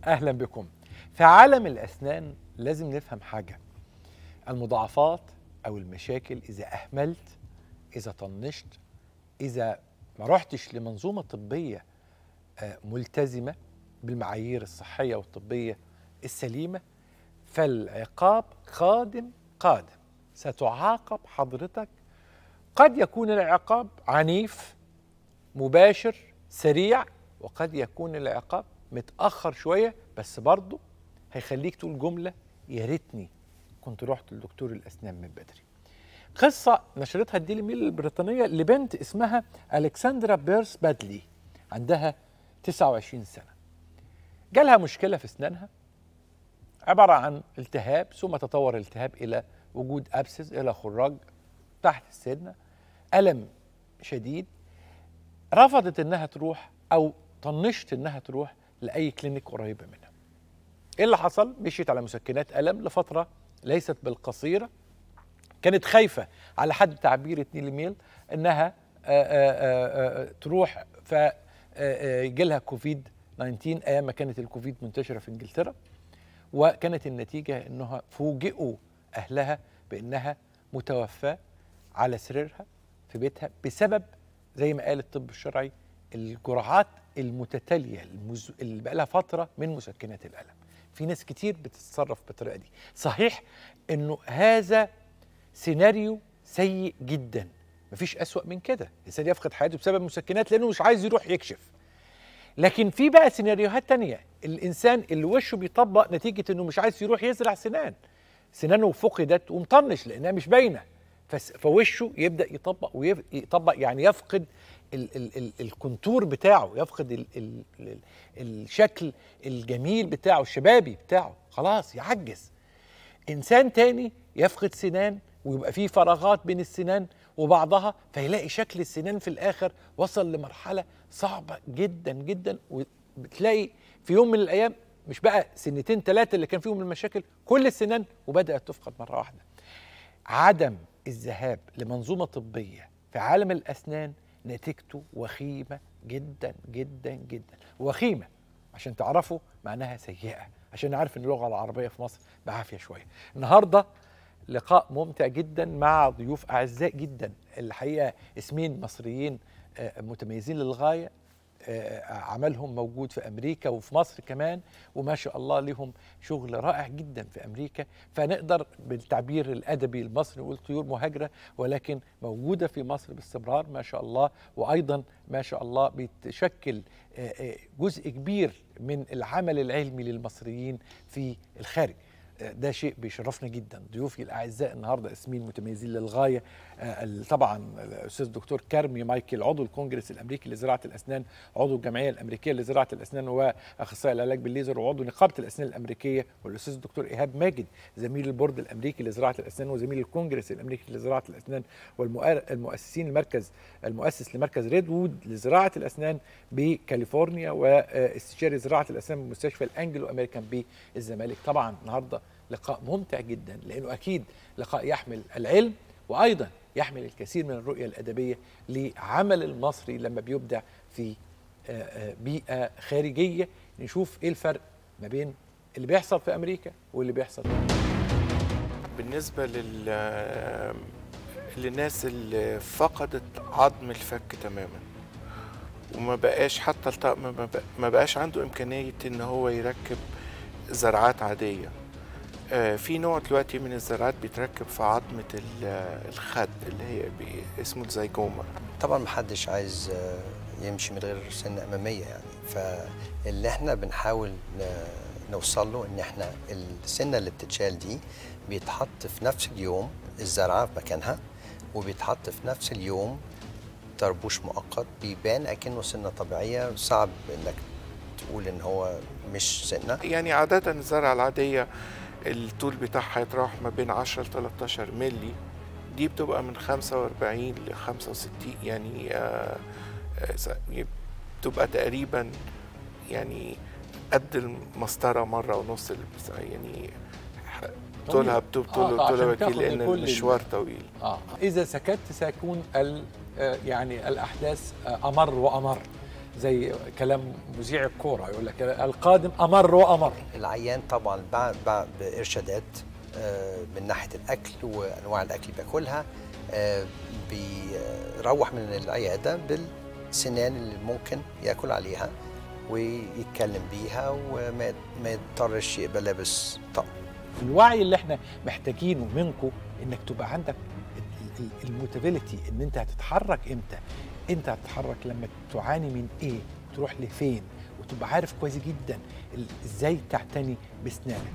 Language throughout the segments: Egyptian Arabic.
اهلا بكم في عالم الاسنان لازم نفهم حاجه المضاعفات او المشاكل اذا اهملت اذا طنشت اذا ما رحتش لمنظومه طبيه آه، ملتزمه بالمعايير الصحيه والطبيه السليمه فالعقاب قادم قادم ستعاقب حضرتك قد يكون العقاب عنيف مباشر سريع وقد يكون العقاب متاخر شويه بس برضه هيخليك تقول جمله يا ريتني كنت رحت لدكتور الاسنان من بدري قصه نشرتها الديلي ميل البريطانيه لبنت اسمها الكسندرا بيرس بادلي عندها 29 سنه جالها مشكله في اسنانها عباره عن التهاب ثم تطور الالتهاب الى وجود ابسس الى خراج تحت السنه الم شديد رفضت انها تروح او طنشت انها تروح لاي كلينيك قريبه منها ايه اللي حصل مشيت على مسكنات الم لفتره ليست بالقصيره كانت خايفه على حد تعبير نيل ميل انها آآ آآ آآ تروح ف يجي لها كوفيد 19 ايام ما كانت الكوفيد منتشره في انجلترا وكانت النتيجه انها فوجئوا اهلها بانها متوفاه على سريرها في بيتها بسبب زي ما قال الطب الشرعي الجرعات المتتاليه المز... اللي بقى لها فتره من مسكنات الالم في ناس كتير بتتصرف بالطريقه دي صحيح انه هذا سيناريو سيء جدا مفيش أسوأ من كده الانسان يفقد حياته بسبب مسكنات لانه مش عايز يروح يكشف لكن في بقى سيناريوهات تانية الانسان اللي وشه بيطبق نتيجه انه مش عايز يروح يزرع سنان سنانه فقدت ومطنش لانها مش باينه فوشه يبدا يطبق ويطبق يعني يفقد ال ال ال الكونتور بتاعه يفقد ال ال ال الشكل الجميل بتاعه الشبابي بتاعه خلاص يعجز انسان تاني يفقد سنان ويبقى فيه فراغات بين السنان وبعضها فيلاقي شكل السنان في الاخر وصل لمرحله صعبه جدا جدا وبتلاقي في يوم من الايام مش بقى سنتين ثلاثه اللي كان فيهم المشاكل كل السنان وبدات تفقد مره واحده عدم الذهاب لمنظومه طبيه في عالم الاسنان نتيجته وخيمه جدا جدا جدا وخيمه عشان تعرفوا معناها سيئه عشان نعرف ان اللغه العربيه في مصر بعافيه شويه النهارده لقاء ممتع جدا مع ضيوف اعزاء جدا الحقيقه اسمين مصريين متميزين للغايه عملهم موجود في امريكا وفي مصر كمان وما شاء الله لهم شغل رائع جدا في امريكا فنقدر بالتعبير الادبي المصري نقول طيور مهاجره ولكن موجوده في مصر باستمرار ما شاء الله وايضا ما شاء الله بتشكل جزء كبير من العمل العلمي للمصريين في الخارج ده شيء بيشرفنا جدا ضيوفي الاعزاء النهارده اسمين متميزين للغايه طبعا الاستاذ الدكتور كرمي مايكل عضو الكونجرس الامريكي لزراعه الاسنان عضو الجمعيه الامريكيه لزراعه الاسنان واخصائي العلاج بالليزر وعضو نقابه الاسنان الامريكيه والاستاذ الدكتور ايهاب ماجد زميل البورد الامريكي لزراعه الاسنان وزميل الكونجرس الامريكي لزراعه الاسنان والمؤسسين المركز المؤسس لمركز ريد وود لزراعه الاسنان بكاليفورنيا واستشاري زراعه الاسنان بمستشفى الانجلو امريكان بالزمالك طبعا النهارده لقاء ممتع جدا لانه اكيد لقاء يحمل العلم وايضا يحمل الكثير من الرؤيه الادبيه لعمل المصري لما بيبدع في بيئه خارجيه نشوف ايه الفرق ما بين اللي بيحصل في امريكا واللي بيحصل في بالنسبه لل للناس اللي فقدت عظم الفك تماما وما بقاش حتى الطقم ما بقاش عنده امكانيه ان هو يركب زرعات عاديه في نوع دلوقتي من الزراعات بيتركب في عظمة الخد اللي هي اسمه الزيجوما طبعا محدش عايز يمشي من غير سن أمامية يعني فاللي احنا بنحاول نوصل له ان احنا السنة اللي بتتشال دي بيتحط في نفس اليوم الزرعة في مكانها وبيتحط في نفس اليوم طربوش مؤقت بيبان اكنه سنة طبيعية صعب انك تقول ان هو مش سنة يعني عادة الزرعة العادية الطول بتاعها يتراوح ما بين 10 ل 13 ملي دي بتبقى من 45 ل 65 يعني آه بتبقى تقريبا يعني قد المسطرة مرة ونص يعني طولها بتبطل طولها بكيل لأن المشوار طويل آه. إذا سكت سيكون ال يعني الأحداث أمر وأمر زي كلام مذيع الكوره يقول لك القادم امر وامر العيان طبعا بعد بعد بارشادات آه، من ناحيه الاكل وانواع الاكل اللي بياكلها آه، بيروح من العياده بالسنان اللي ممكن ياكل عليها ويتكلم بيها وما ما يضطرش يبقى لابس طقم الوعي اللي احنا محتاجينه منكم انك تبقى عندك الموتابيلتي ان انت هتتحرك امتى انت هتتحرك لما تعاني من ايه تروح لفين وتبقى عارف كويس جدا ال- ازاي تعتني باسنانك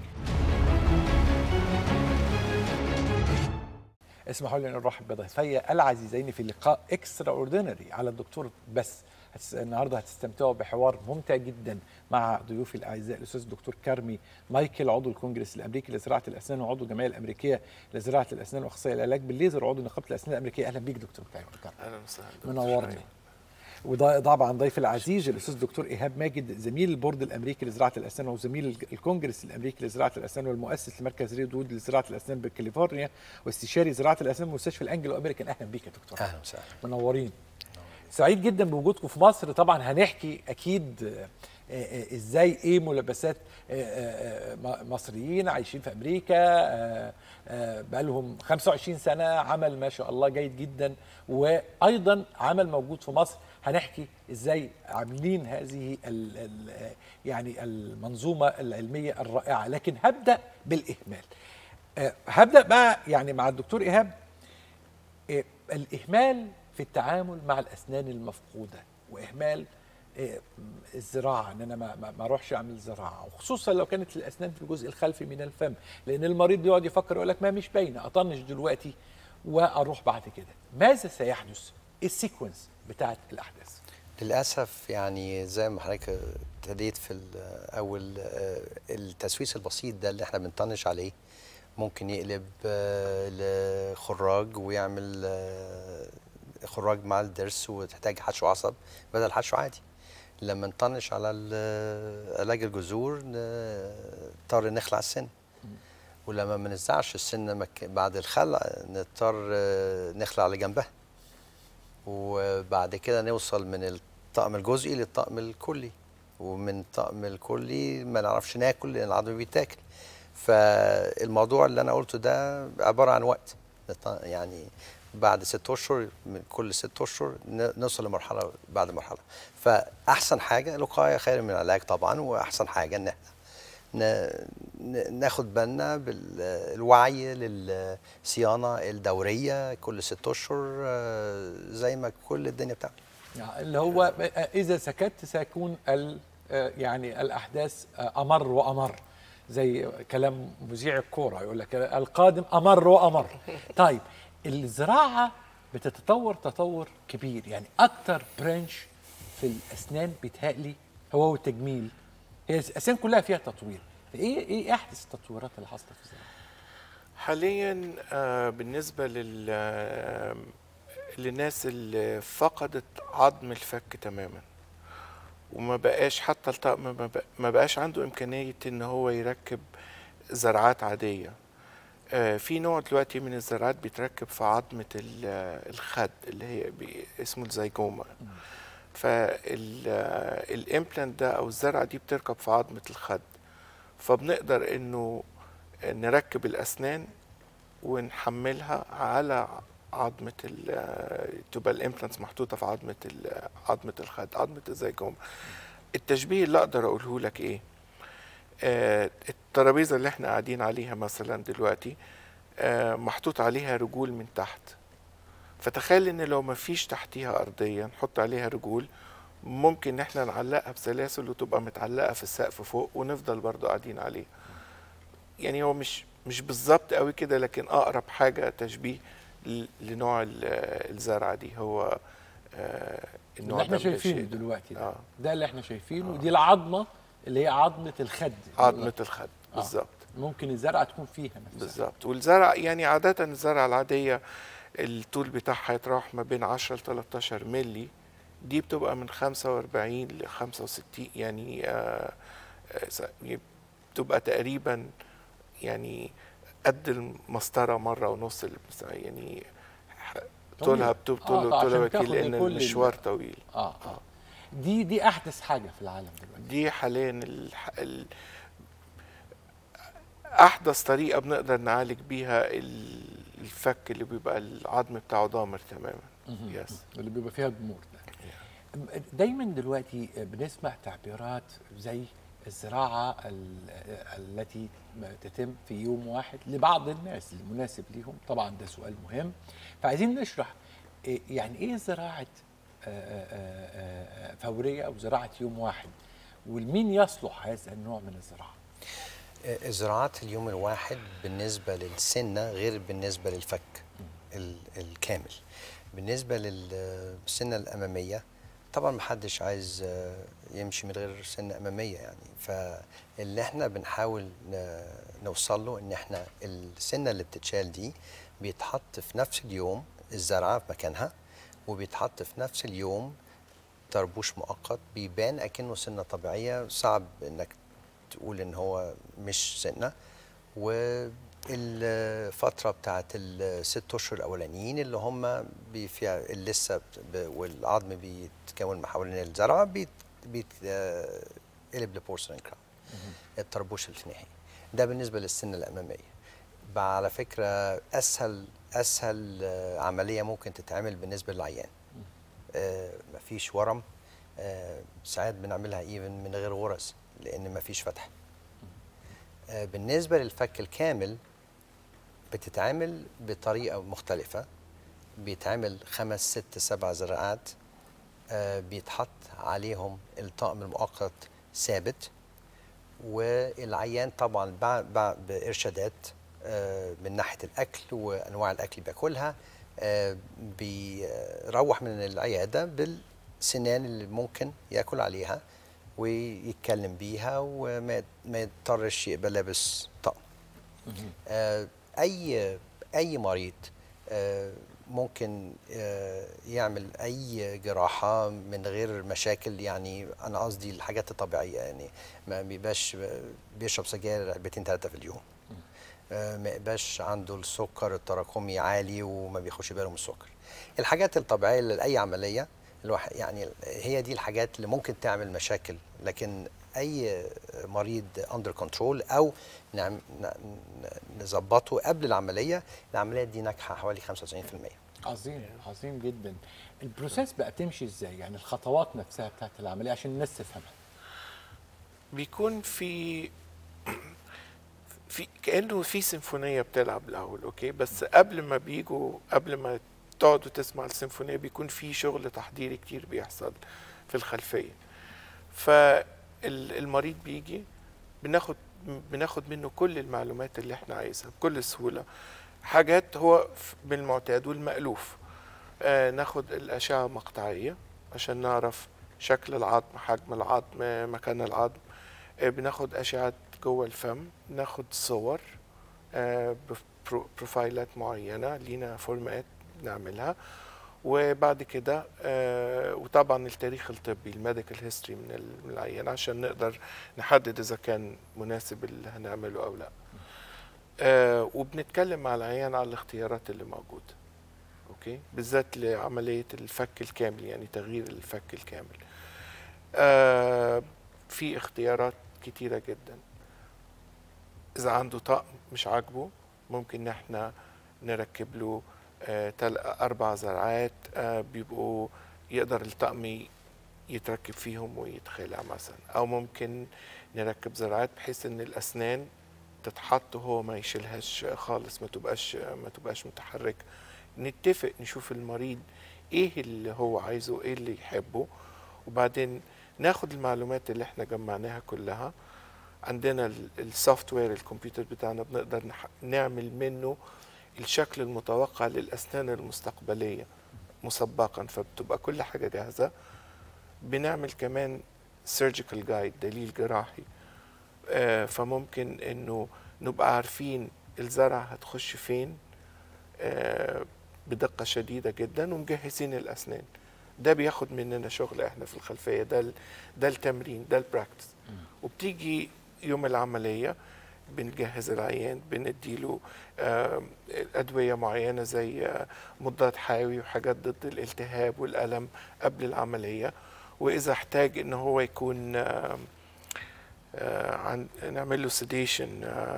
اسمحوا لي ان نرحب بضيفي العزيزين في لقاء اكسترا اوردينري على الدكتور بس هتس... النهارده هتستمتعوا بحوار ممتع جدا مع ضيوفي الاعزاء الاستاذ الدكتور كارمي مايكل عضو الكونجرس الامريكي لزراعه الاسنان وعضو الجمعيه الامريكيه لزراعه الاسنان واخصائي العلاج بالليزر وعضو نقابه الاسنان الامريكيه اهلا بيك دكتور كارمي اهلا وسهلا دكتور منورني شاهين. وده طبعا ضيف العزيز الاستاذ الدكتور ايهاب ماجد زميل البورد الامريكي لزراعه الاسنان وزميل الكونجرس الامريكي لزراعه الاسنان والمؤسس لمركز ريدوود لزراعه الاسنان بكاليفورنيا واستشاري زراعه الاسنان بمستشفى الانجلو امريكان اهلا بيك يا دكتور اهلا وسهلا منورين سعيد جدا بوجودكم في مصر طبعا هنحكي اكيد آه، آه، ازاي ايه ملابسات آه، آه، آه، مصريين عايشين في امريكا آه، آه، بقالهم 25 سنه عمل ما شاء الله جيد جدا وايضا عمل موجود في مصر هنحكي ازاي عاملين هذه ال ال يعني المنظومه العلميه الرائعه لكن هبدا بالاهمال آه، هبدا بقى يعني مع الدكتور ايهاب إيه، الإهمال في التعامل مع الأسنان المفقودة وإهمال إيه، الزراعة إن أنا ما ما- ما أروحش أعمل زراعة وخصوصا لو كانت الأسنان في الجزء الخلفي من الفم لأن المريض بيقعد يفكر يقول لك ما مش باينة أطنش دلوقتي وأروح بعد كده ماذا سيحدث؟ إيه السيكونس بتاعت الأحداث؟ للاسف يعني زي ما حضرتك ابتديت في الاول آه، التسويس البسيط ده اللي احنا بنطنش عليه ممكن يقلب آه، لخراج ويعمل آه، خراج مع الضرس وتحتاج حشو عصب بدل حشو عادي لما نطنش على ال- علاج الجذور نضطر نخلع السن ولما ما نزعش السن مك- بعد الخلع نضطر آه، نخلع اللي جنبها وبعد كده نوصل من الطقم الجزئي للطقم الكلي ومن الطقم الكلي ما نعرفش ناكل لان العظم بيتاكل فالموضوع اللي انا قلته ده عباره عن وقت نط- يعني بعد ست اشهر من كل ست اشهر ن- نوصل لمرحله بعد مرحله فاحسن حاجه الوقايه خير من العلاج طبعا واحسن حاجه ان احنا ن- ن- ناخد بالنا بالوعي للصيانه الدوريه كل ست اشهر آه، زي ما كل الدنيا بتعمل يعني اللي هو إذا سكت سيكون ال آه، يعني الأحداث آه، أمر وأمر زي كلام مذيع الكورة يقول لك القادم أمر وأمر طيب الزراعة بتتطور تطور كبير يعني أكتر برانش في الأسنان بيتهيألي هو التجميل هي الأسنان كلها فيها تطوير إيه إيه أحدث التطويرات اللي حاصلة في الزراعة؟ حاليا آه، بالنسبة لل آه، للناس اللي فقدت عظم الفك تماما وما بقاش حتى الطقم ما بق- ما بقاش عنده إمكانية إن هو يركب زرعات عادية آه، في نوع دلوقتي من الزرعات بيتركب في عظمة ال- آه، الخد اللي هي بي- اسمه الزيجوما فالإمبلانت ده أو الزرعة دي بتركب في عظمة الخد فبنقدر إنه نركب الأسنان ونحملها على عظمة ال- تبقى الامبلانتس محطوطة في عظمة ال- عظمة الخد عظمة الزيجوما التشبيه اللي أقدر أقوله لك إيه آه، الترابيزة اللي احنا قاعدين عليها مثلا دلوقتي آه، محطوط عليها رجول من تحت فتخيل ان لو ما فيش تحتيها ارضيه نحط عليها رجول ممكن ان احنا نعلقها بسلاسل وتبقى متعلقه في السقف فوق ونفضل برضو قاعدين عليها يعني هو مش مش بالظبط قوي كده لكن اقرب حاجه تشبيه ل- لنوع ال- الزرعه دي هو آه، النوع اللي احنا ده من شايفينه الشيء. دلوقتي ده آه. ده اللي احنا شايفينه ودي العظمة اللي هي عظمة الخد عظمه الخد آه. بالظبط ممكن الزرعة تكون فيها نفسها بالظبط والزرع يعني عادة الزرعة العادية الطول بتاعها يتراوح ما بين 10 ل 13 ملي دي بتبقى من 45 ل 65 يعني آه آه، س- بتبقى تقريبا يعني قد المسطرة مرة ونص اللي بس- يعني ح- طولها بتب- آه، طول عشان طولها تاخد كتير لأن كل ال- المشوار طويل اه اه دي دي احدث حاجه في العالم دلوقتي دي حاليا الح... ال... احدث طريقه بنقدر نعالج بيها ال- الفك اللي بيبقى العظم بتاعه ضامر تماما يس اللي بيبقى فيها ضمور ده دايما دلوقتي بنسمع تعبيرات زي الزراعة ال- التي تتم في يوم واحد لبعض الناس المناسب ليهم طبعا ده سؤال مهم فعايزين نشرح إيه- يعني ايه زراعة آه، آه، آه، فورية او زراعة يوم واحد والمين يصلح هذا النوع من الزراعة آه، زراعات اليوم الواحد بالنسبة للسنة غير بالنسبة للفك ال- الكامل بالنسبة للسنة الأمامية طبعا محدش عايز آه، يمشي من غير سنة أمامية يعني فاللي احنا بنحاول ن- نوصل له ان احنا السنة اللي بتتشال دي بيتحط في نفس اليوم الزرعة في مكانها وبيتحط في نفس اليوم طربوش مؤقت بيبان اكنه سنه طبيعيه صعب انك تقول ان هو مش سنه والفتره بتاعت الست اشهر الاولانيين اللي هم بي- فيها اللي لسه بت- ب- والعظم بيتكون حوالين الزرعه بيت بيتقلب لبورسلين كراون الطربوش الفنائي ده بالنسبه للسنه الاماميه بقى على فكره اسهل اسهل آه، عمليه ممكن تتعمل بالنسبه للعيان آه، مفيش ورم آه، ساعات بنعملها ايفن من غير غرز لان مفيش فتح آه، بالنسبه للفك الكامل بتتعمل بطريقه مختلفه بيتعمل خمس ست سبع زراعات آه، بيتحط عليهم الطقم المؤقت ثابت والعيان طبعا بع- بع- بارشادات آه، من ناحيه الاكل وانواع الاكل اللي بياكلها آه، بيروح من العياده بالسنان اللي ممكن ياكل عليها ويتكلم بيها وما ما يضطرش يبقى لابس طقم آه، اي اي مريض آه، ممكن آه، يعمل اي جراحه من غير مشاكل يعني انا قصدي الحاجات الطبيعيه يعني ما بيبقاش بيشرب سجاير علبتين ثلاثه في اليوم آه، ما يبقاش عنده السكر التراكمي عالي وما بياخدش باله من السكر الحاجات الطبيعيه لاي عمليه الواحد يعني هي دي الحاجات اللي ممكن تعمل مشاكل لكن اي مريض اندر كنترول او نعم ن- نظبطه قبل العمليه العمليات دي ناجحه حوالي 95% عظيم عظيم جدا البروسيس بقى بتمشي ازاي يعني الخطوات نفسها بتاعت العملية عشان الناس تفهمها بيكون في في كانه في سيمفونيه بتلعب الاول اوكي بس قبل ما بيجوا قبل ما تقعدوا تسمع السيمفونيه بيكون في شغل تحضيري كتير بيحصل في الخلفيه فالمريض بيجي بناخد بناخد منه كل المعلومات اللي احنا عايزها بكل سهوله حاجات هو ف- بالمعتاد والمألوف آه ناخد الأشعة مقطعية عشان نعرف شكل العظم حجم العظم آه، مكان العظم آه، بناخد أشعة جوه الفم ناخد صور آه، بفرو- بروفايلات معينة لينا فورمات بنعملها وبعد كده آه، وطبعا التاريخ الطبي الميديكال هيستوري من ال- من العيان عشان نقدر نحدد اذا كان مناسب اللي هنعمله او لا آه، وبنتكلم مع العيان على الاختيارات اللي موجوده اوكي بالذات لعمليه الفك الكامل يعني تغيير الفك الكامل آه، في اختيارات كتيره جدا اذا عنده طقم مش عاجبه ممكن ان احنا نركب له آه، تل- اربع زرعات آه، بيبقوا يقدر الطقم ي- يتركب فيهم ويتخلع مثلا او ممكن نركب زرعات بحيث ان الاسنان تتحط وهو ما يشيلهاش خالص ما تبقاش ما تبقاش متحركه نتفق نشوف المريض ايه اللي هو عايزه ايه اللي يحبه وبعدين ناخد المعلومات اللي احنا جمعناها كلها عندنا السوفت وير الكمبيوتر بتاعنا بنقدر نح- نعمل منه الشكل المتوقع للأسنان المستقبلية مسبقا فبتبقى كل حاجة جاهزة بنعمل كمان سيرجيكال جايد دليل جراحي آه، فممكن انه نبقى عارفين الزرع هتخش فين آه، بدقة شديدة جدا ومجهزين الأسنان ده بياخد مننا شغل احنا في الخلفية ده ال- ده التمرين ده البراكتس وبتيجي يوم العملية بنجهز العيان بنديله آه، أدوية معينة زي آه، مضاد حيوي وحاجات ضد الالتهاب والألم قبل العملية واذا احتاج ان هو يكون آه، آه، عن نعمل له سيديشن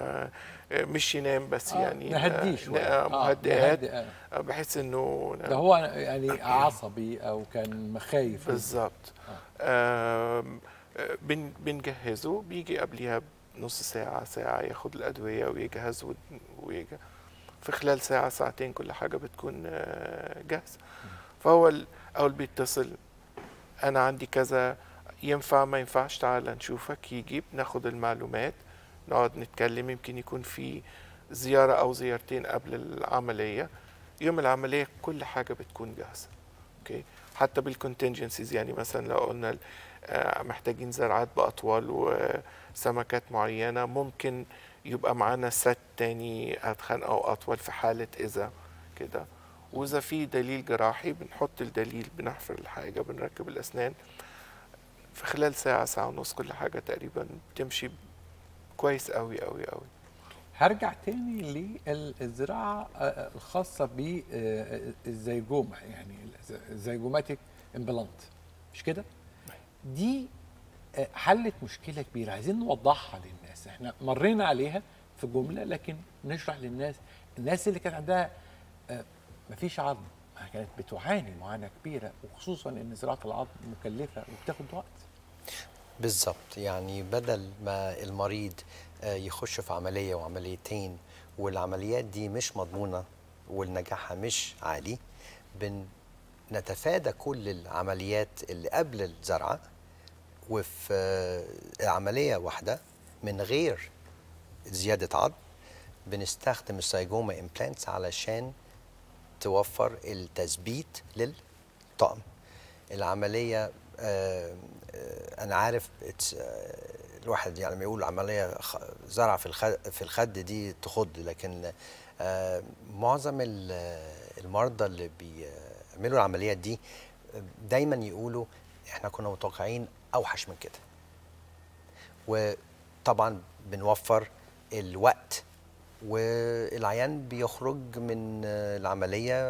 مش ينام بس آه، يعني نهديه آه، شويه آه، آه، مهدئات نهدئ، آه. آه، بحيث انه ده هو يعني عصبي او كان مخايف بالظبط آم، آه، بن بنجهزه بيجي قبليها بنص ساعة ساعة ياخد الأدوية ويجهز ود- ويجي في خلال ساعة ساعتين كل حاجة بتكون آه، جاهزة فهو ال- أول بيتصل أنا عندي كذا ينفع ما ينفعش تعال نشوفك يجي بناخد المعلومات نقعد نتكلم يمكن يكون في زيارة أو زيارتين قبل العملية يوم العملية كل حاجة بتكون جاهزة اوكي حتى بالكونتنجنسيز يعني مثلا لو قلنا آه، محتاجين زراعات باطوال وسمكات معينه ممكن يبقى معانا ست تاني ادخن او اطول في حاله اذا كده واذا في دليل جراحي بنحط الدليل بنحفر الحاجه بنركب الاسنان في خلال ساعه ساعه ونص كل حاجه تقريبا بتمشي كويس قوي قوي قوي هرجع تاني للزراعه آه، الخاصه بالزيجومه يعني الزيجوماتيك امبلانت مش كده؟ دي آه، حلت مشكله كبيره عايزين نوضحها للناس احنا مرينا عليها في جمله لكن نشرح للناس الناس اللي كانت عندها آه، مفيش عظم كانت بتعاني معاناه كبيره وخصوصا ان زراعه العظم مكلفه وبتاخد وقت بالظبط يعني بدل ما المريض آه، يخش في عملية وعمليتين والعمليات دي مش مضمونة والنجاحها مش عالي بنتفادى كل العمليات اللي قبل الزرعة وفي آه، عملية واحدة من غير زيادة عظم بنستخدم السايجوما امبلانتس علشان توفر التثبيت للطقم العملية آه، آه، أنا عارف it's، آه، الواحد يعني لما يقول عملية خ- زرع في الخد في الخد دي تخض لكن آه، معظم ال- المرضى اللي بيعملوا العمليات دي دايما يقولوا احنا كنا متوقعين اوحش من كده وطبعا بنوفر الوقت والعيان بيخرج من آه، العملية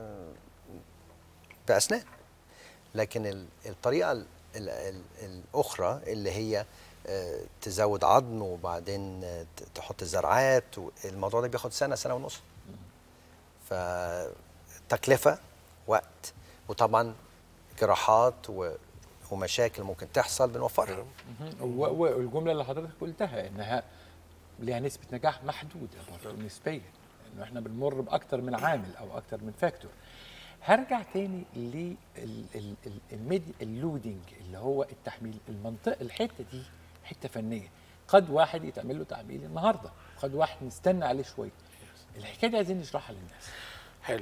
بأسنان لكن ال- الطريقة ال- ال- ال- الأخرى اللي هي آه، تزود عظم وبعدين آه، ت- تحط زرعات الموضوع ده بياخد سنة سنة ونص فتكلفة وقت وطبعا جراحات و- ومشاكل ممكن تحصل بنوفرها و- والجمله اللي حضرتك قلتها انها ليها نسبه نجاح محدوده برضه نسبيا انه احنا بنمر باكتر من عامل او اكتر من فاكتور هرجع تاني للميدي اللودنج اللي هو التحميل المنطقه الحته دي حته فنيه قد واحد يتعمل له تعميل النهارده قد واحد نستنى عليه شويه الحكايه دي عايزين نشرحها للناس حلو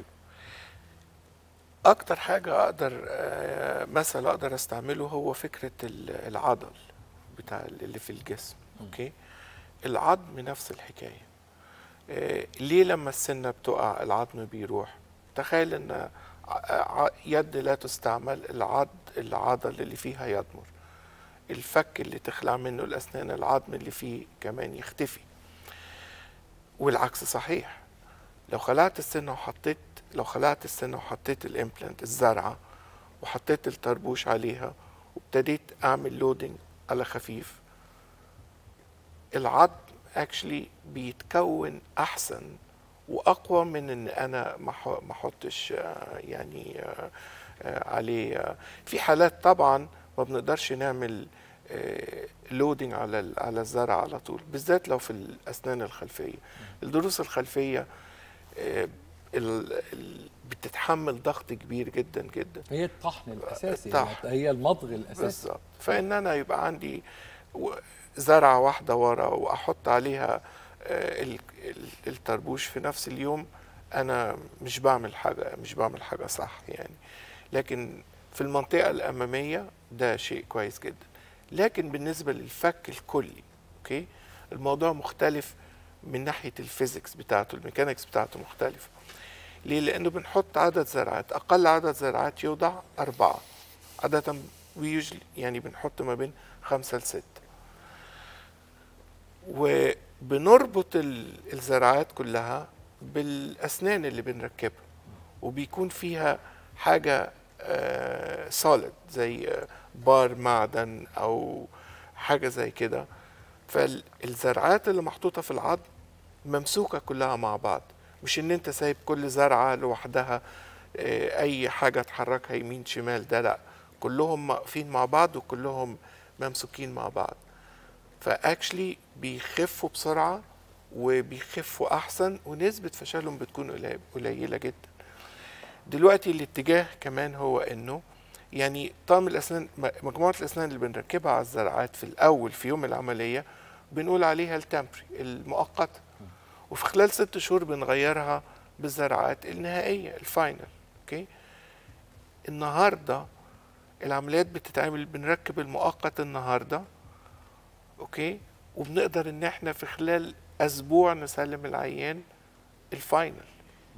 اكتر حاجه اقدر آه، مثل اقدر استعمله هو فكره ال- العضل بتاع اللي في الجسم اوكي العظم نفس الحكايه آه، ليه لما السنه بتقع العظم بيروح تخيل ان ع- ع- يد لا تستعمل العض العضل اللي فيها يضمر الفك اللي تخلع منه الاسنان العظم اللي فيه كمان يختفي والعكس صحيح لو خلعت السنه وحطيت لو خلعت السنه وحطيت الامبلانت الزرعه وحطيت الطربوش عليها وابتديت اعمل لودنج على خفيف العظم اكشلي بيتكون احسن واقوى من ان انا ما أح- ما احطش آه، يعني آه، آه، عليه آه، في حالات طبعا ما بنقدرش نعمل لودنج على ال- على الزرع على طول بالذات لو في الاسنان الخلفيه الضروس الخلفيه آه، ال- ال- بتتحمل ضغط كبير جدا جدا هي الطحن الاساسي الطحن. هي المضغ الاساسي بالظبط فان انا يبقى عندي و- زرعه واحده ورا واحط عليها آه، ال- ال- الطربوش في نفس اليوم انا مش بعمل حاجه مش بعمل حاجه صح يعني لكن في المنطقه الاماميه ده شيء كويس جدا لكن بالنسبه للفك الكلي اوكي الموضوع مختلف من ناحيه الفيزيكس بتاعته الميكانيكس بتاعته مختلفه ليه لانه بنحط عدد زرعات اقل عدد زرعات يوضع اربعه عاده ويجلي يعني بنحط ما بين خمسه لسته وبنربط ال- الزراعات كلها بالاسنان اللي بنركبها وبيكون فيها حاجه سوليد زي آه، بار معدن او حاجه زي كده فالزرعات اللي محطوطه في العظم ممسوكه كلها مع بعض مش ان انت سايب كل زرعه لوحدها آه، اي حاجه تحركها يمين شمال ده لا كلهم واقفين مع بعض وكلهم ممسوكين مع بعض فاكشلي بيخفوا بسرعه وبيخفوا احسن ونسبه فشلهم بتكون قليل- قليله جدا دلوقتي الاتجاه كمان هو انه يعني طقم الاسنان م- مجموعه الاسنان اللي بنركبها على الزرعات في الاول في يوم العمليه بنقول عليها التمبري المؤقته وفي خلال ست شهور بنغيرها بالزرعات النهائيه الفاينل اوكي النهارده العمليات بتتعمل بنركب المؤقت النهارده اوكي وبنقدر ان احنا في خلال اسبوع نسلم العيان الفاينل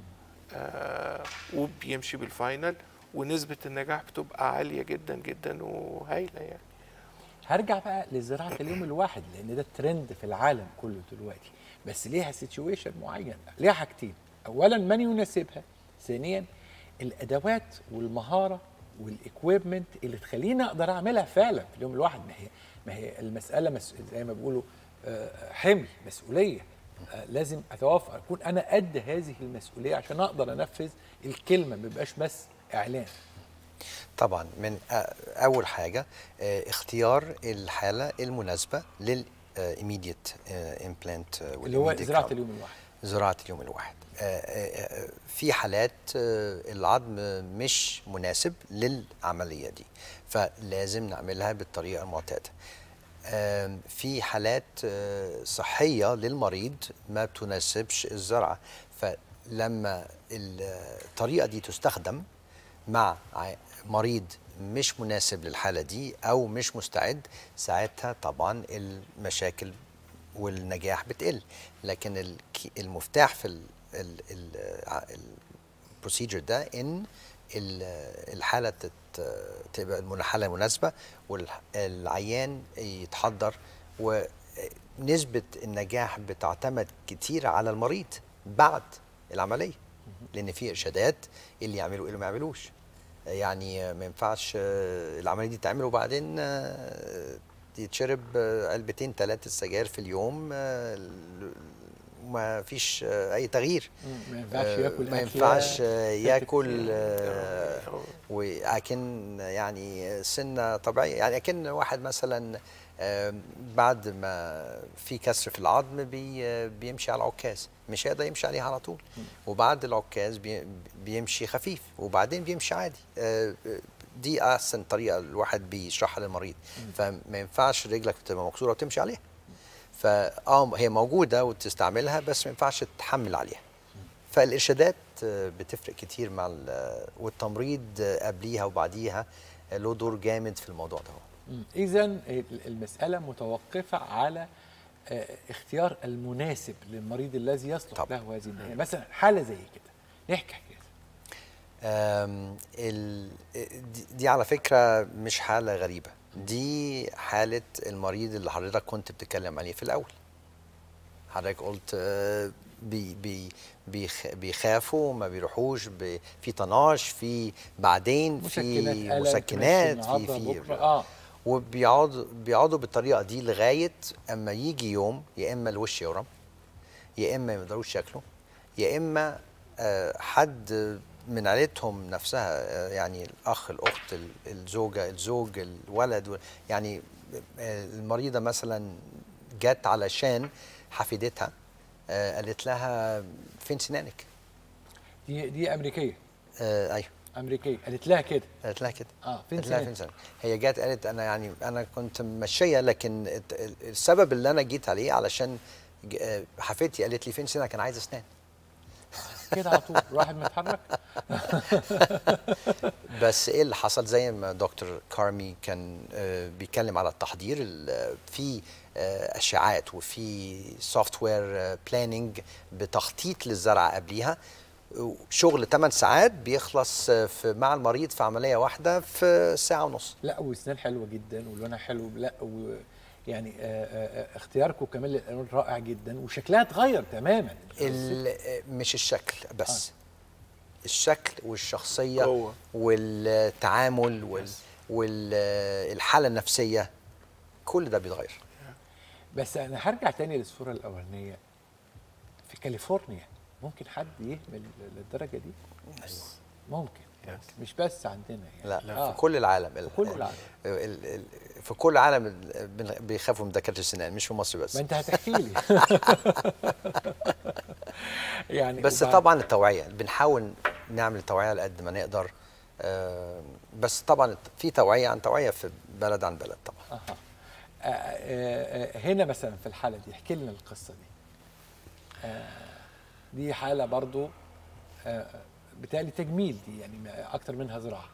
آه وبيمشي بالفاينل ونسبة النجاح بتبقى عالية جدا جدا وهايلة يعني هرجع بقى لزراعه اليوم الواحد لان ده الترند في العالم كله دلوقتي بس ليها سيتويشن معين ليها حاجتين اولا من يناسبها ثانيا الادوات والمهاره والاكويبمنت اللي تخليني اقدر اعملها فعلا في اليوم الواحد ما هي ما هي المساله مس... زي ما بيقولوا آه، حمل مسؤوليه آه، لازم اتوافق اكون انا قد هذه المسؤوليه عشان اقدر انفذ الكلمه ما يبقاش بس اعلان طبعا من أ- اول حاجه آه، اختيار الحاله المناسبه لل immediate امبلانت اللي هو زراعه اليوم الواحد زراعه اليوم الواحد آه، آه، آه، في حالات آه، العظم مش مناسب للعمليه دي فلازم نعملها بالطريقه المعتاده آم، في حالات آه، صحيه للمريض ما بتناسبش الزرعه فلما الطريقه دي تستخدم مع ع- مريض مش مناسب للحاله دي او مش مستعد ساعتها طبعا المشاكل والنجاح بتقل لكن الك- المفتاح في ال- ال- ال- ع- البروسيجر ده ان ال- الحاله تت- تبقى الحاله المناسبه والعيان يتحضر ونسبه النجاح بتعتمد كتير على المريض بعد العمليه لان في ارشادات إيه اللي يعملوا ايه اللي ما يعملوش يعني ما ينفعش آه، العمليه دي تعمل وبعدين آه، يتشرب آه، علبتين ثلاثه سجاير في اليوم آه، ال- ما فيش آه، اي تغيير ما ينفعش آه، ياكل ما أكلة ينفعش آه، حتة ياكل آه، واكن يعني سنه طبيعيه يعني اكن واحد مثلا آه، بعد ما في كسر في العظم بي آه، بيمشي على العكاز مش هيقدر يمشي عليه على طول وبعد العكاز بي بيمشي خفيف وبعدين بيمشي عادي آه، دي احسن طريقه الواحد بيشرحها للمريض فما ينفعش رجلك تبقى مكسوره وتمشي عليها فاه هي موجوده وتستعملها بس ما ينفعش تحمل عليها فالارشادات آه، بتفرق كتير مع ال- والتمريض آه، قبليها وبعديها آه، له دور جامد في الموضوع ده اذا المساله متوقفه على آه، اختيار المناسب للمريض الذي يصلح طبعا. له هذه النهايه مثلا حاله زي كده نحكي حكايه آم، ال- دي- دي على فكرة مش حالة غريبة دي حالة المريض اللي حضرتك كنت بتتكلم عليه في الأول حضرتك قلت آه، بي بي بيخ- بيخافوا ما بيروحوش ب- في طناش في بعدين في مسكنات قلم، مسكنات تمشي في النهاردة، في بكرة. اه وبيقعدوا بيقعدوا بالطريقه دي لغايه اما يجي يوم يا اما الوش يورم يا اما ما يقدروش ياكلوا يا اما آه، حد من عيلتهم نفسها آه، يعني الاخ الاخت ال- الزوجه الزوج الولد و- يعني آه، المريضه مثلا جت علشان حفيدتها آه، قالت لها فين سنانك؟ دي دي امريكيه آه ايوه امريكيه قالت لها كده قالت لها كده اه فين قالت لها سنانك؟ فين سنة هي جت قالت انا يعني انا كنت ماشيه لكن الت- ال- السبب اللي انا جيت عليه علشان ج- آه، حفيدتي قالت لي فين سنك انا عايز اسنان كده على طول الواحد متحرك بس ايه اللي حصل زي ما دكتور كارمي كان آه، بيتكلم على التحضير ال- في آه، اشعاعات وفي سوفت وير بلاننج بتخطيط للزرعه قبليها شغل 8 ساعات بيخلص آه، في مع المريض في عمليه واحده في ساعه ونص لا وسنان حلوه جدا ولونها حلو لا و يعني آه آه آه اختياركم كمان للالوان رائع جدا وشكلها اتغير تماما ال- مش الشكل بس الشكل والشخصيه قوة. والتعامل وال والحاله النفسيه كل ده بيتغير بس انا هرجع تاني للصوره الاولانيه في كاليفورنيا ممكن حد يهمل للدرجه دي ممكن يس. مش بس عندنا يعني لا, آه. في كل العالم في كل العالم ال- ال- في كل العالم ال- بن- بيخافوا من دكاتره السنان مش في مصر بس ما انت هتحكي لي يعني بس وبعد- طبعا التوعيه بنحاول نعمل توعيه على قد ما نقدر آه، بس طبعا في توعيه عن توعيه في بلد عن بلد طبعا أها. آه، آه، آه، هنا مثلا في الحاله دي احكي لنا القصه دي آه، دي حاله برضو آه، بالتالي تجميل دي يعني ما- اكتر منها زراعه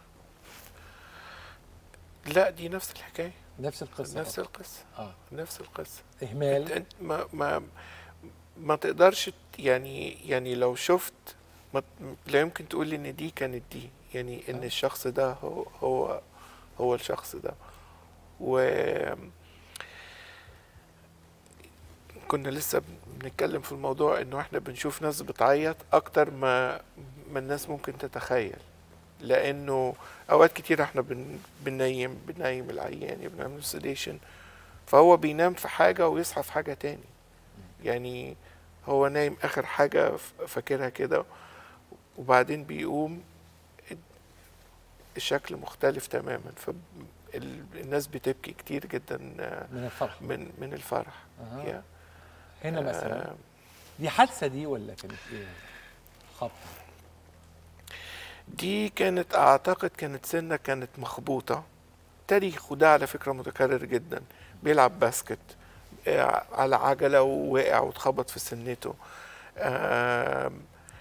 لا دي نفس الحكايه نفس القصه نفس برضو. القصه اه نفس القصه اهمال انت ما ما ما تقدرش ت- يعني يعني لو شفت ما لا يمكن تقول ان دي كانت دي يعني ان آه. الشخص ده هو هو هو الشخص ده و كنا لسه بنتكلم في الموضوع انه احنا بنشوف ناس بتعيط اكتر ما ما الناس ممكن تتخيل لانه اوقات كتير احنا بن بننيم بننيم العيان بنعمل سيديشن فهو بينام في حاجة ويصحى في حاجة تاني يعني هو نايم آخر حاجة ف- فاكرها كده وبعدين بيقوم الشكل مختلف تماما فالناس بتبكي كتير جدا آه، من الفرح من من الفرح أها. يا. هنا مثلا آه، دي حادثه دي ولا كانت ايه خبط دي كانت اعتقد كانت سنه كانت مخبوطه تاريخ وده على فكره متكرر جدا بيلعب باسكت آه، على عجله ووقع واتخبط في سنته آم،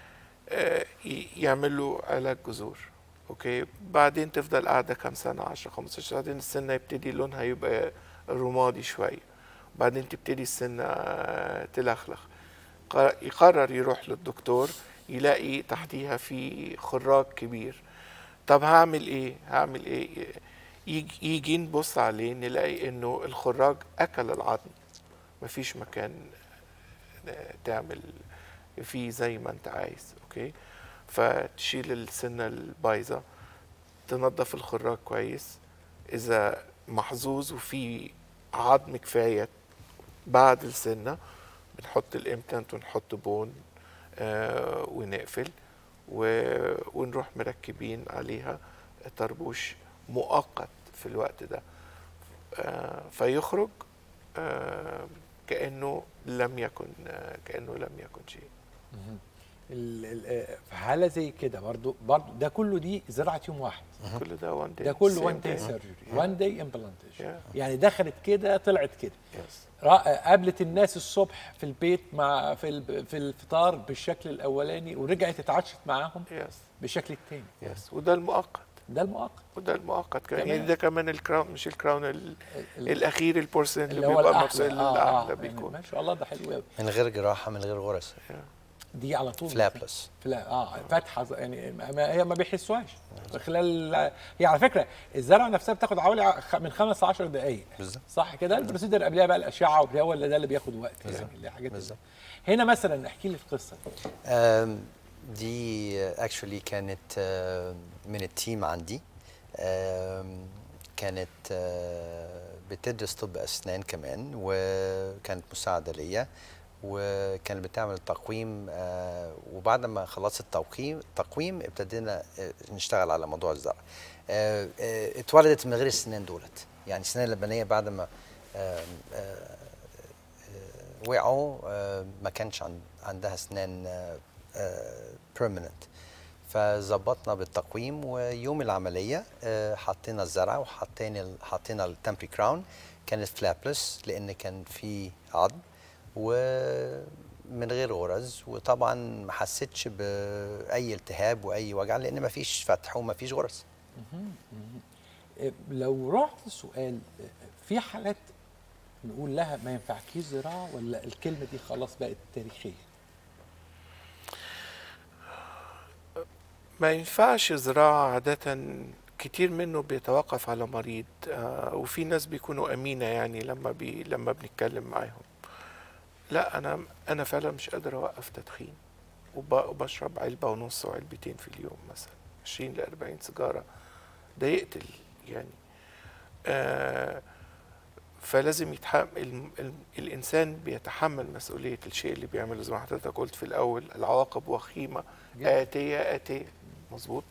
آه، ي- يعمل له علاج جذور اوكي بعدين تفضل قاعده كام سنه 10 15 بعدين السنه يبتدي لونها يبقى رمادي شويه بعدين تبتدي السنه آه، تلخلخ قر- يقرر يروح للدكتور يلاقي تحتيها في خراج كبير طب هعمل ايه هعمل ايه يجي, يجي نبص عليه نلاقي انه الخراج اكل العظم مفيش مكان آه، تعمل فيه زي ما انت عايز اوكي فتشيل السنه البايظه تنظف الخراج كويس اذا محظوظ وفي عظم كفايه بعد السنه بنحط الامبلانت ونحط بون آه ونقفل و- ونروح مركبين عليها طربوش مؤقت في الوقت ده آه فيخرج آه كأنه لم يكن آه كأنه لم يكن شيء مهم. ال- ال- آه، في حاله زي كده برضو برضو ده كله دي زراعه يوم واحد كل ده وان داي ده كله وان داي سيرجري وان داي امبلانتيشن Yeah. يعني دخلت كده طلعت كده يس را- قابلت الناس الصبح في البيت مع في ال- في الفطار بالشكل الاولاني ورجعت اتعشت معاهم يس بالشكل الثاني يس وده المؤقت ده المؤقت وده المؤقت كمان كمان. يعني ده كمان الكراون مش الكراون ال- ال- الاخير البورسلين اللي, اللي هو بيبقى مقصود الاحلى آه الاعلى آه بيكون ما شاء الله ده حلو قوي من غير جراحه من غير غرز دي على طول فلابلس فلا اه فتحه ز- يعني ما ما- هي ما بيحسوهاش خلال هي على فكره الزرعه نفسها بتاخد حوالي ع- خ- من خمس ل 10 دقائق بالظبط. صح كده البروسيدر قبلها بقى الاشعه وبتاع ولا ده اللي بياخد وقت يعني بالظبط. اللي حاجات بالظبط. بالظبط هنا مثلا احكي لي القصه آم، دي اكشولي كانت آم، من التيم عندي آم، كانت آه، بتدرس طب اسنان كمان وكانت مساعده ليا وكانت بتعمل تقويم آه، وبعد ما خلصت التقويم التقويم ابتدينا آه، نشتغل على موضوع الزرع آه، آه، اتولدت من غير السنان دولت يعني السنان اللبنيه بعد ما آم، آه، وقعوا آه، ما كانش عن- عندها اسنان بيرمننت فظبطنا بالتقويم ويوم العمليه آه، حطينا الزرع وحطينا ال- حطينا التمبري كراون كانت فلابلس لان كان في عظم ومن غير غرز وطبعا ما حسيتش باي التهاب واي وجع لان ما فيش فتح وما فيش غرز آه، لو رحت السؤال آه، في حالات نقول لها ما ينفعكيش زراعه ولا الكلمه دي خلاص بقت تاريخيه ما ينفعش زراعة عادة كتير منه بيتوقف على مريض آه وفي ناس بيكونوا أمينة يعني لما بي لما بنتكلم معاهم لا أنا أنا فعلا مش قادر أوقف تدخين وب- وبشرب علبه ونص وعلبتين في اليوم مثلا 20 ل 40 سيجاره ده يقتل يعني آه فلازم يتحمل ال- ال- الانسان بيتحمل مسؤوليه الشيء اللي بيعمله زي ما حضرتك قلت في الاول العواقب وخيمه جدا. اتيه اتيه مظبوط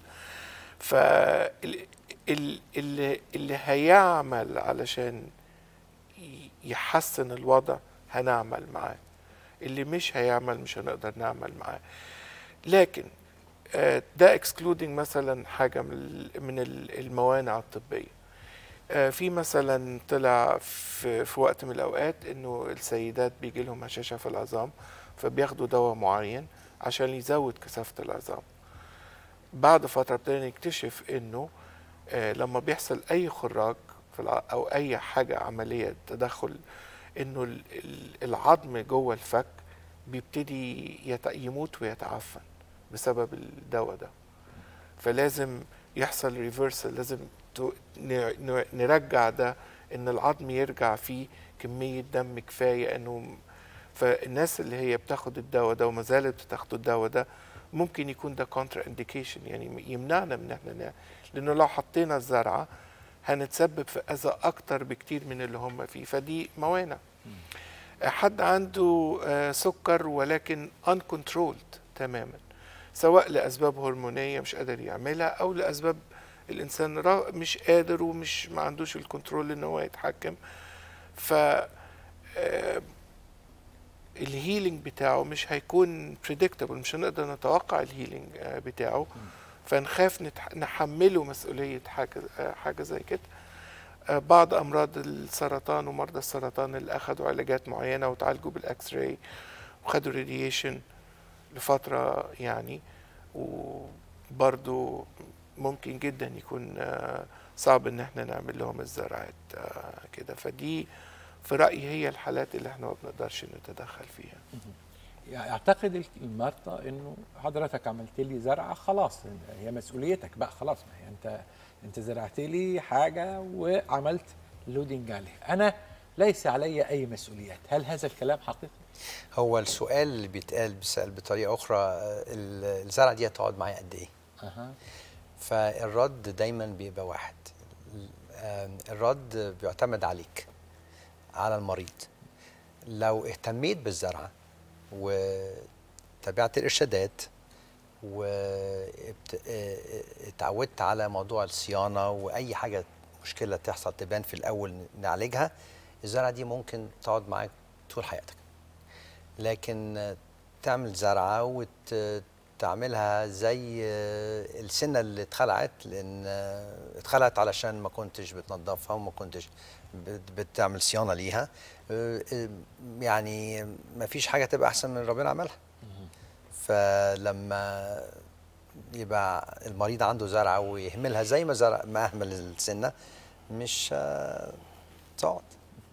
فاللي اللي, اللي هيعمل علشان ي- يحسن الوضع هنعمل معاه اللي مش هيعمل مش هنقدر نعمل معاه لكن آه، ده اكسكلودنج مثلا حاجه من ال- من ال- الموانع الطبيه آه، في مثلا طلع في, في وقت من الاوقات انه السيدات بيجي لهم هشاشه في العظام فبياخدوا دواء معين عشان يزود كثافه العظام بعد فتره ابتدينا نكتشف انه آه، لما بيحصل اي خراج في الع... او اي حاجه عمليه تدخل انه ال- ال- العظم جوه الفك بيبتدي يت... يموت ويتعفن بسبب الدواء ده فلازم يحصل ريفرسال لازم تو- ن- ن- نرجع ده ان العظم يرجع فيه كميه دم كفايه انه فالناس اللي هي بتاخد الدواء ده وما زالت بتاخد الدواء ده ممكن يكون ده كونترا انديكيشن يعني يمنعنا من احنا نعمل لانه لو حطينا الزرعه هنتسبب في اذى اكتر بكتير من اللي هم فيه فدي موانع حد عنده آه، سكر ولكن uncontrolled تماما سواء لاسباب هرمونيه مش قادر يعملها او لاسباب الانسان را- مش قادر ومش ما عندوش الكنترول ان هو يتحكم ف آه، الهيلينج بتاعه مش هيكون بريدكتبل مش هنقدر نتوقع الهيلينج آه، بتاعه فنخاف نتح- نحمله مسؤوليه حاجه آه، حاجه زي كده آه، بعض امراض السرطان ومرضى السرطان اللي اخذوا علاجات معينه وتعالجوا بالاكس راي وخدوا راديشن لفتره يعني وبرضو ممكن جدا يكون آه، صعب ان احنا نعمل لهم الزراعات آه، كده فدي في رايي هي الحالات اللي احنا ما بنقدرش نتدخل فيها يعني اعتقد ال- المرضى انه حضرتك عملت لي زرعه خلاص هي مسؤوليتك بقى خلاص ما هي انت انت زرعت لي حاجه وعملت لودنج عليها انا ليس علي اي مسؤوليات هل هذا الكلام حقيقي هو السؤال اللي بيتقال بيسأل بطريقه اخرى آه، ال- الزرعه دي هتقعد معايا قد ايه اها فالرد دايما بيبقى واحد ال- آم، الرد بيعتمد عليك على المريض لو اهتميت بالزرعه وتابعت الارشادات واتعودت على موضوع الصيانه واي حاجه مشكله تحصل تبان في الاول نعالجها الزرعه دي ممكن تقعد معاك طول حياتك لكن آه، تعمل زرعه وتعملها زي آه، السنه اللي اتخلعت لان آه، اتخلعت علشان ما كنتش بتنظفها وما كنتش بت- بتعمل صيانه ليها آه، آه، يعني ما فيش حاجه تبقى احسن من ربنا عملها فلما يبقى المريض عنده زرعه ويهملها زي ما زرع ما اهمل السنه مش آه، تقعد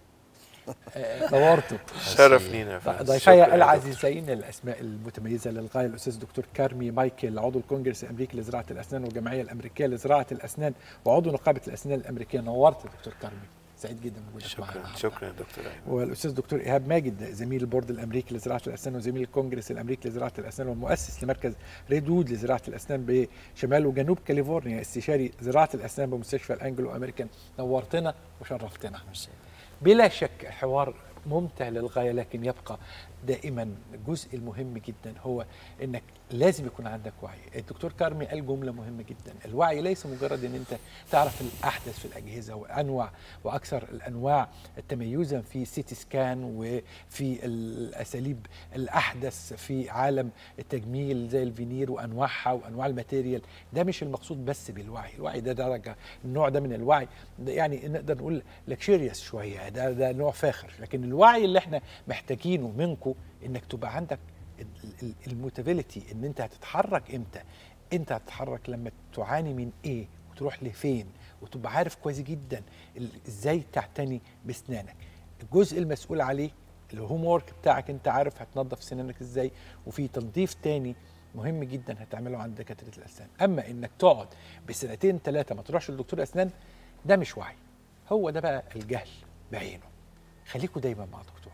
نورته شرف لينا يا فندم. ضيفي شكراً يا العزيزين الاسماء المتميزه للغايه الاستاذ دكتور كارمي مايكل عضو الكونجرس الامريكي لزراعه الاسنان والجمعيه الامريكيه لزراعه الاسنان وعضو نقابه الاسنان الامريكيه نورت يا دكتور كارمي سعيد جدا بوجودك معنا شكرا النهاردة. شكرا يا دكتور ايمن والاستاذ دكتور ايهاب ماجد زميل البورد الامريكي لزراعه الاسنان وزميل الكونجرس الامريكي لزراعه الاسنان والمؤسس لمركز ريدوود لزراعه الاسنان بشمال وجنوب كاليفورنيا استشاري زراعه الاسنان بمستشفى الانجلو امريكان نورتنا وشرفتنا بلا شك حوار ممتع للغايه لكن يبقى دائما الجزء المهم جدا هو انك لازم يكون عندك وعي الدكتور كارمي قال جمله مهمه جدا الوعي ليس مجرد ان انت تعرف الاحدث في الاجهزه وانواع واكثر الانواع تميزا في سيتي سكان وفي الاساليب الاحدث في عالم التجميل زي الفينير وانواعها وانواع الماتيريال ده مش المقصود بس بالوعي الوعي ده درجه النوع ده من الوعي ده يعني نقدر نقول لكشيريوس شويه ده ده نوع فاخر لكن الوعي اللي احنا محتاجينه منكم انك تبقى عندك الموتابيليتي ان انت هتتحرك امتى انت هتتحرك لما تعاني من ايه وتروح لفين وتبقى عارف كويس جدا ال- ازاي تعتني باسنانك الجزء المسؤول عليه الهوم وورك بتاعك انت عارف هتنظف سنانك ازاي وفي تنظيف تاني مهم جدا هتعمله عند دكاتره الاسنان اما انك تقعد بسنتين ثلاثه ما تروحش لدكتور اسنان ده مش وعي هو ده بقى الجهل بعينه خليكوا دايما مع دكتور